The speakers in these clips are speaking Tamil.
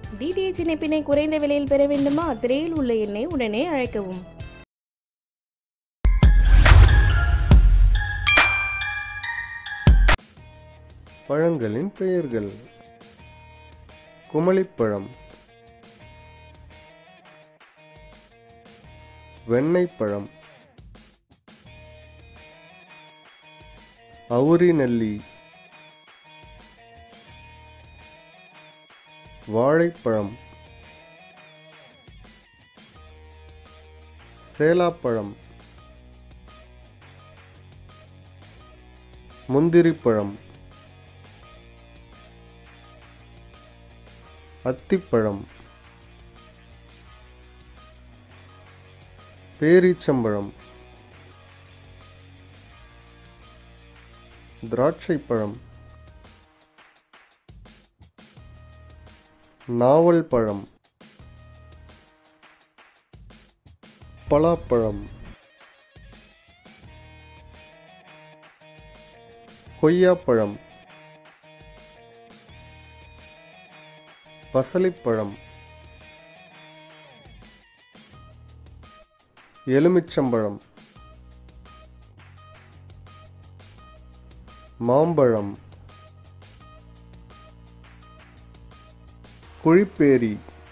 டிடிஎச் இணைப்பினை குறைந்த விலையில் பெற வேண்டுமா திரையில் உள்ள எண்ணை உடனே அழைக்கவும் பழங்களின் பெயர்கள் குமளிப்பழம் வெண்ணெய்ப்பழம் அவுரி நெல்லி வாழைப்பழம் சேலாப்பழம் முந்திரிப்பழம் அத்திப்பழம் பேரீச்சம்பழம் திராட்சைப்பழம் நாவல் பழம் பலாப்பழம் கொய்யாப்பழம் பசலிப்பழம் எலுமிச்சம்பழம் மாம்பழம் குழிப்பேரி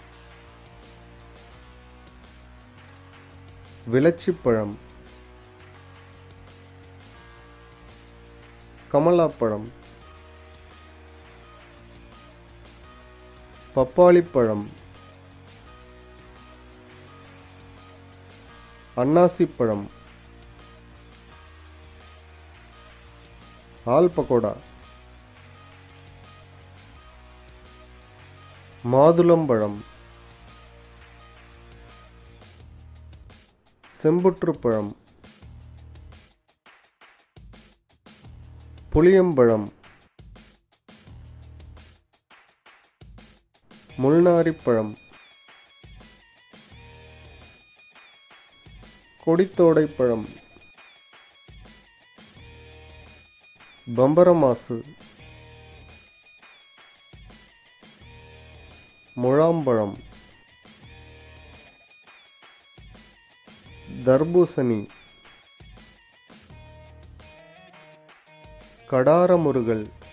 விளச்சிப்பழம் கமலாப்பழம் பப்பாளிப்பழம் அன்னாசிப்பழம் ஆல் பக்கோடா மாதுளம்பழம் செம்புற்றுப்பழம் புளியம்பழம் முள்நாரிப்பழம் கொடித்தோடைப்பழம் பம்பரமாசு முழாம்பழம் தர்பூசணி கடாரமுருகல்